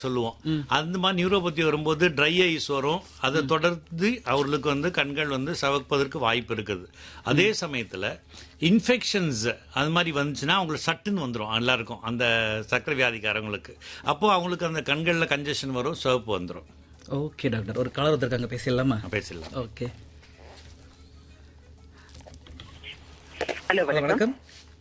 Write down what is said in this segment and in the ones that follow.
சொல்லுவோம் அந்த மாதிரி நியூரோபதி வரும்போது ட்ரை ஐஸ் வரும் அதை தொடர்ந்து அவர்களுக்கு வந்து கண்கள் வந்து சவப்பதற்கு வாய்ப்பு இருக்குது அதே சமயத்தில் இன்ஃபெக்ஷன்ஸ் அது மாதிரி வந்துச்சுன்னா அவங்களுக்கு சட்டுன்னு வந்துடும் எல்லாருக்கும் அந்த சர்க்கரை வியாதிக்காரங்களுக்கு அப்போ அவங்களுக்கு அந்த கண்களில் கன்ஜெஷன் வரும் சிவப்பு வந்துடும் ஓகே டாக்டர் ஒரு கலர் இருக்காங்க பேசிடலாமா பேசலாம் ஓகே ஹலோ வணக்கம் வணக்கம்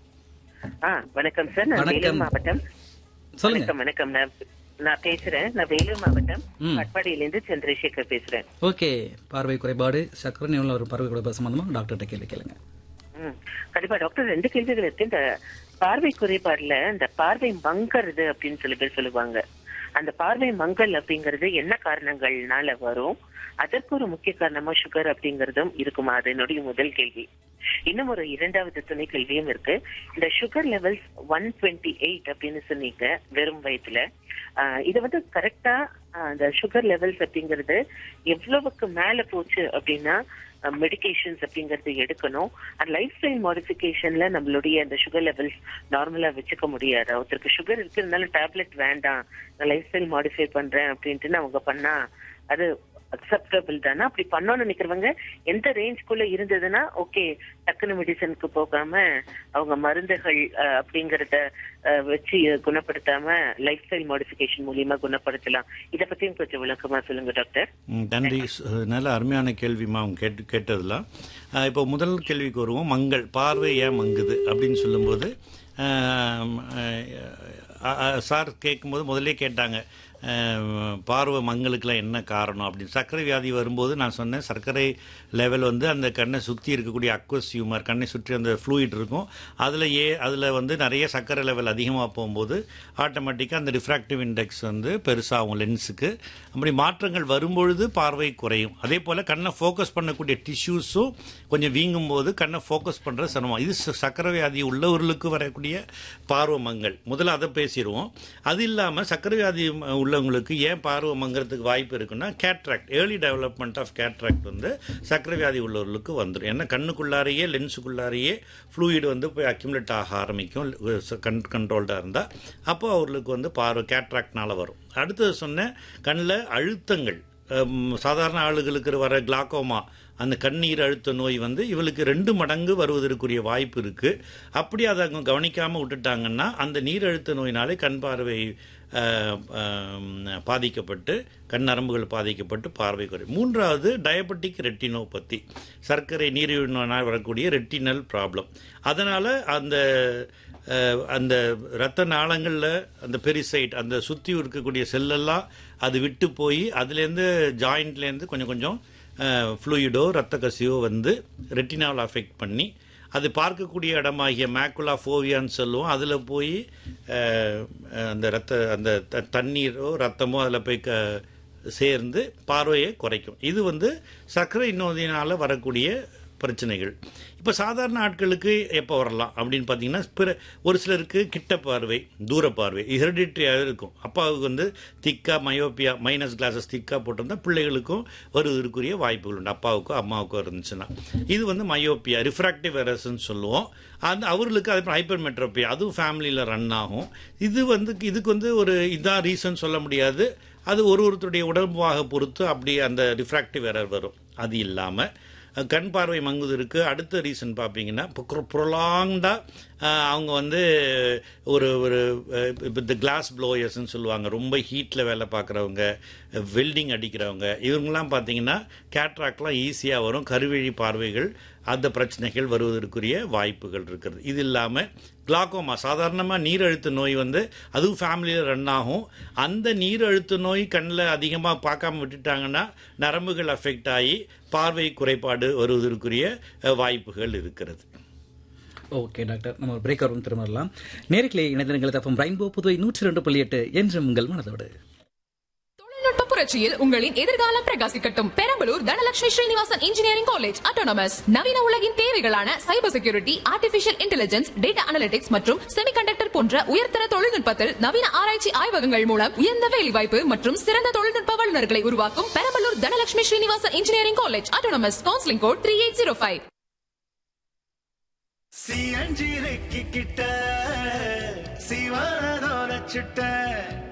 ஆ வணக்கம் சார் நான் வணக்கம். வேலூர் மாவட்டம் சொல்லுங்க வணக்கம் வணக்கம் நான் நான் பேசுறேன் நான் வேலூர் மாவட்டம் ம். பட்பாடியில இருந்து சந்திரசேகர் பேசுறேன் ஓகே பார்வை குறைபாடு சக்கரை நிலையில் ஒரு பார்வை குறைபாடு சம்பந்தமா டாக்டர்கிட்ட கேள்வி கேளுங்க ம். கண்டிப்பா டாக்டர் ரெண்டு கேள்விகள் இருக்கு இந்த பார்வை குறைபாடுல இந்த பார்வை மங்கறது அப்படின்னு சில பேர் சொல்லுவாங்க அந்த பார்வை மங்கல் அப்படிங்கறது என்ன காரணங்கள்னால வரும் அதற்கு ஒரு முக்கிய காரணமா சுகர் அப்படிங்கறதும் இருக்குமா அது என்னுடைய முதல் கேள்வி இன்னும் ஒரு இரண்டாவது துணை கேள்வியும் இருக்கு இந்த sugar levels one twenty eight அப்படின்னு சொன்னீங்க வெறும் வயதுல ஆஹ் இது வந்து கரெக்டா அந்த சுகர் லெவல்ஸ் அப்படிங்கிறது எவ்வளவுக்கு மேல போச்சு அப்படின்னா மெடிகேஷன்ஸ் அப்படிங்கறது எடுக்கணும் அண்ட் லைஃப் ஸ்டைல் மாடிஃபிகேஷன்ல நம்மளுடைய அந்த சுகர் லெவல்ஸ் நார்மலா வச்சுக்க முடியாது ஒருத்தருக்கு சுகர் இருக்கிறதுனால டேப்லெட் வேண்டாம் நான் லைஃப் ஸ்டைல் மாடிஃபை பண்றேன் அப்படின்ட்டு அவங்க பண்ணா அது அக்செப்டபிள் தானே அப்படி பண்ணணும்னு நினைக்கிறவங்க எந்த ரேஞ்ச்குள்ள இருந்ததுன்னா ஓகே டக்குனு மெடிசனுக்கு போகாம அவங்க மருந்துகள் அஹ், அப்படிங்கறத அஹ், வச்சு குணப்படுத்தாம லைஃப் ஸ்டைல் மாடிஃபிகேஷன் மூலியமா குணப்படுத்தலாம் இத பத்தியும் கொஞ்சம் விளக்கமா சொல்லுங்க டாக்டர் ம், நன்றி ச- நல்ல அருமையான கேள்விமா அவங்க கேட்டு கேட்டதெல்லாம் அஹ், இப்போ முதல் கேள்விக்கு வருவோம் மங்கள் பார்வை ஏன் மங்குது அப்படின்னு சொல்லும்போது ஆம், அஹ், அஹ், சார் கேட்கும்போது முதல்ல கேட்டாங்க அஹ், பார்வை மங்களுக்கெல்லாம் என்ன காரணம் அப்படின்னு சர்க்கரை வியாதி வரும்போது நான் சொன்னேன் சர்க்கரை லெவல் வந்து அந்த கண்ணை சுற்றி இருக்கக்கூடிய அக்வஸ் ஹியூமர் கண்ணை சுற்றி அந்த ஃப்ளூயிட் இருக்கும் அதில் ஏ அதில் வந்து நிறைய சர்க்கரை லெவல் அதிகமாக போகும்போது ஆட்டோமேட்டிக்காக அந்த ரிஃப்ராக்டிவ் இண்டெக்ஸ் வந்து பெருசாகும் லென்ஸுக்கு அப்படி மாற்றங்கள் வரும்பொழுது பார்வை குறையும் அதே போல் கண்ணை ஃபோக்கஸ் பண்ணக்கூடிய டிஷ்யூஸும் கொஞ்சம் வீங்கும் போது கண்ணை ஃபோக்கஸ் பண்ணுறது சிரமம் இது ச- சர்க்கரை வியாதி உள்ளவர்களுக்கு வரக்கூடிய பார்வை மங்கள் முதல்ல அதை பேசிடுவோம் அது இல்லாமல் சர்க்கரை வியாதி ம- உள்ளவங்களுக்கு ஏன் பார்வை மங்கிறதுக்கு வாய்ப்பு இருக்குன்னா cataract early development of cataract வந்து சர்க்கரை வியாதி உள்ளவர்களுக்கு வந்துடும் ஏன்னா கண்ணுக்குள்ளாரையே லென்ஸுக்குள்ளாரையே ஃப்ளூயிட் வந்து போய் அக்யூமுலேட் ஆக ஆரம்பிக்கும் கண் கண்ட்ரோல்டாக இருந்தால் அப்போ அவர்களுக்கு வந்து பார்வை கேட்ராக்ட்னால வரும் அடுத்தது சொன்ன கண்ணில் அழுத்தங்கள் ஹம், சாதாரண ஆளுகளுக்கு வர கிளாக்கோமா அந்த கண்ணீர் அழுத்த நோய் வந்து இவளுக்கு ரெண்டு மடங்கு வருவதற்குரிய வாய்ப்பு இருக்குது அப்படி அதை அவங்க கவனிக்காமல் விட்டுட்டாங்கன்னா அந்த நீர் அழுத்த நோயினாலே கண் பார்வை அஹ், அஹ், பாதிக்கப்பட்டு கண் நரம்புகள் பாதிக்கப்பட்டு பார்வை குறையும் மூன்றாவது டயபெட்டிக் ரெட்டினோபதி சர்க்கரை நீரிழிவு நோயினால் வரக்கூடிய ரெட்டினல் ப்ராப்ளம் அதனால் அந்த அஹ், அந்த இரத்த நாளங்களில் அந்த பெரிசைட் அந்த சுற்றி இருக்கக்கூடிய செல்லெல்லாம் அது விட்டு போய் அதுலேருந்து ஜாயிண்ட்லேருந்து கொஞ்சம் கொஞ்சம் ஃப்ளூயிடோ ரத்த கசியோ வந்து ரெட்டினாவில் அஃபெக்ட் பண்ணி அது பார்க்கக்கூடிய இடமாகிய மேக்குலா ஃபோவியான்னு சொல்லுவோம் அதில் போய் அஹ், அந்த ரத்த அந்த த- தண்ணீரோ ரத்தமோ அதில் போய் க சேர்ந்து பார்வையை குறைக்கும் இது வந்து சர்க்கரை நோயினால் வரக்கூடிய பிரச்சனைகள் இப்போ சாதாரண ஆட்களுக்கு எப்போ வரலாம் அப்படின்னு பார்த்தீங்கன்னா பிற ஒரு சிலருக்கு கிட்ட பார்வை தூர பார்வை ஹெரிடிட்ரியாக இருக்கும் அப்பாவுக்கு வந்து திக்கா மயோப்பியா மைனஸ் கிளாஸஸ் திக்கா போட்டிருந்தா பிள்ளைகளுக்கும் வருவதற்குரிய வாய்ப்புகள் உண்டு அப்பாவுக்கோ அம்மாவுக்கோ இருந்துச்சுன்னா இது வந்து மயோப்பியா ரிஃப்ராக்டிவ் எரர்ஸ்ன்னு சொல்லுவோம் அந்த அவர்களுக்கு அதே ஹைப்பர் மெட்ரோப்பியா அதுவும் ஃபேமிலியில் ரன் ஆகும் இது வந்து இதுக்கு வந்து ஒரு இதான் ரீசன் சொல்ல முடியாது அது ஒரு ஒருத்தருடைய உடம்பாக பொறுத்து அப்படி அந்த ரிஃப்ராக்டிவ் எரர் வரும் அது இல்லாமல் கண் பார்வை மங்குவதற்கு அடுத்த ரீசன் பார்த்தீங்கன்னா இப்போ ப்ரொலாங்டாக அவங்க வந்து ஒரு ஒரு இப்போ இந்த கிளாஸ் ப்ளோயர்ஸ்ன்னு சொல்லுவாங்க ரொம்ப ஹீட்டில் வேலை பார்க்குறவங்க வெல்டிங் அடிக்கிறவங்க இவங்கெல்லாம் பார்த்தீங்கன்னா கேட்ராக்ட்லாம் ஈஸியாக வரும் கருவழி பார்வைகள் அந்த பிரச்சனைகள் வருவதற்குரிய வாய்ப்புகள் இருக்கிறது இது இல்லாமல் கிளாக்கோமா சாதாரணமாக நீரழுத்த நோய் வந்து அதுவும் ஃபேமிலியில் ரன் ஆகும் அந்த நீரழுத்த நோய் கண்ணில் அதிகமாக பார்க்காம விட்டுட்டாங்கன்னா நரம்புகள் அஃபெக்ட் ஆகி பார்வை குறைபாடு வருவதற்குரிய அஹ், வாய்ப்புகள் இருக்கிறது ஓகே டாக்டர் நம்ம ஒரு பிரேக் வரும் திரும்ப வரலாம் நேரிலே இணைந்திருங்கள் தப்பம் ரெயின்போ புதுவை நூற்றி ரெண்டு புள்ளி எட்டு என்று உங்கள் மனதோடு தொழில்நுட்ப புரட்சியில் உங்களின் எதிர்காலம் பிரகாசிக்கட்டும் Perambalur Dhanalakshmi Srinivasan engineering college autonomous நவீன உலகின் தேவைகளான cyber security artificial intelligence data analytics மற்றும் செமிகண்டக்டர் போன்ற உயர்தர தொழில்நுட்பத்தில் நவீன ஆராய்ச்சி ஆய்வகங்கள் மூலம் உயர்ந்த வேலைவாய்ப்பு மற்றும் சிறந்த தொழில்நுட்ப வல்லுநர்களை உருவாக்கும் Perambalur Dhanalakshmi Srinivasan engineering college autonomous counselling code three eight zero five சியஞ்சிரைக்கு கிட்ட சிவனதோர சுட்ட